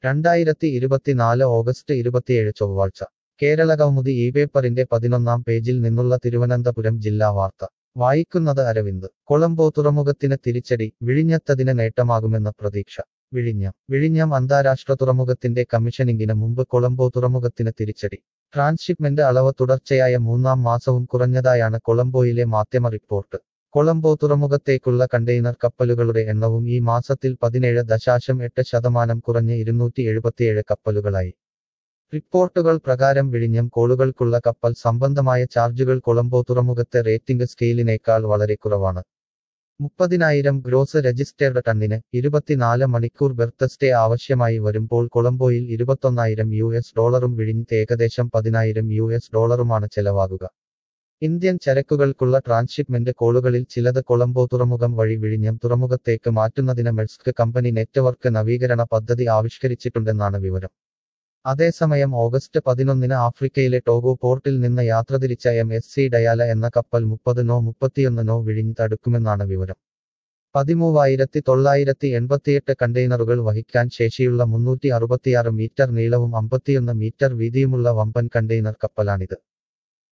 രണ്ടായിരത്തി ഇരുപത്തിനാല് ഓഗസ്റ്റ് ഇരുപത്തിയേഴ് ചൊവ്വാഴ്ച കേരളകൗമുദി ഈ പേപ്പറിന്റെ പതിനൊന്നാം പേജിൽ നിന്നുള്ള തിരുവനന്തപുരം ജില്ലാ വാർത്ത വായിക്കുന്നത് അരവിന്ദ് കൊളംബോ തുറമുഖത്തിന് തിരിച്ചടി വിഴിഞ്ഞത്തതിന് നേട്ടമാകുമെന്ന പ്രതീക്ഷ വിഴിഞ്ഞം വിഴിഞ്ഞം അന്താരാഷ്ട്ര തുറമുഖത്തിന്റെ കമ്മീഷനിങ്ങിന് മുമ്പ് കൊളംബോ തുറമുഖത്തിന് തിരിച്ചടി ട്രാൻസ്ഷിപ്മെന്റ് അളവ് തുടർച്ചയായ മൂന്നാം മാസവും കുറഞ്ഞതായാണ് കൊളംബോയിലെ മാധ്യമ റിപ്പോർട്ട് കൊളംബോ തുറമുഖത്തേക്കുള്ള കണ്ടെയ്നർ കപ്പലുകളുടെ എണ്ണവും ഈ മാസത്തിൽ പതിനേഴ് ദശാശം എട്ട് ശതമാനം കുറഞ്ഞ് ഇരുന്നൂറ്റി എഴുപത്തിയേഴ് കപ്പലുകളായി റിപ്പോർട്ടുകൾ പ്രകാരം വിഴിഞ്ഞം കോളുകൾക്കുള്ള കപ്പൽ സംബന്ധമായ ചാർജുകൾ കൊളംബോ തുറമുഖത്തെ റേറ്റിംഗ് സ്കെയിലിനേക്കാൾ വളരെ കുറവാണ് മുപ്പതിനായിരം ഗ്രോസ് രജിസ്റ്റേർഡ് ടണ്ണിന് ഇരുപത്തിനാല് മണിക്കൂർ ബെർത്ത് സ്റ്റേ ആവശ്യമായി വരുമ്പോൾ കൊളംബോയിൽ ഇരുപത്തൊന്നായിരം യു എസ് ഡോളറും വിഴിഞ്ഞത്ത് ഏകദേശം പതിനായിരം യു എസ് ഡോളറുമാണ് ചെലവാകുക ഇന്ത്യൻ ചരക്കുകൾക്കുള്ള ട്രാൻസ്ഷിപ്മെന്റ് കോളുകളിൽ ചിലത് കൊളംബോ തുറമുഖം വഴി വിഴിഞ്ഞം തുറമുഖത്തേക്ക് മാറ്റുന്നതിന് മെഴ്സ്ക് കമ്പനി നെറ്റ്വർക്ക് നവീകരണ പദ്ധതി ആവിഷ്കരിച്ചിട്ടുണ്ടെന്നാണ് വിവരം അതേസമയം ഓഗസ്റ്റ് പതിനൊന്നിന് ആഫ്രിക്കയിലെ ടോഗോ പോർട്ടിൽ നിന്ന് യാത്ര തിരിച്ച എം എസ് സി ഡയാല എന്ന കപ്പൽ മുപ്പത് നോ മുപ്പത്തിയൊന്ന് നോ വിഴിഞ്ഞ് അടുക്കുമെന്നാണ് വിവരം പതിമൂവായിരത്തി തൊള്ളായിരത്തി എൺപത്തിയെട്ട് കണ്ടെയ്നറുകൾ വഹിക്കാൻ ശേഷിയുള്ള മുന്നൂറ്റി അറുപത്തിയാറ് മീറ്റർ നീളവും അമ്പത്തിയൊന്ന് മീറ്റർ വീതിയുമുള്ള വമ്പൻ കണ്ടെയ്നർ കപ്പലാണിത്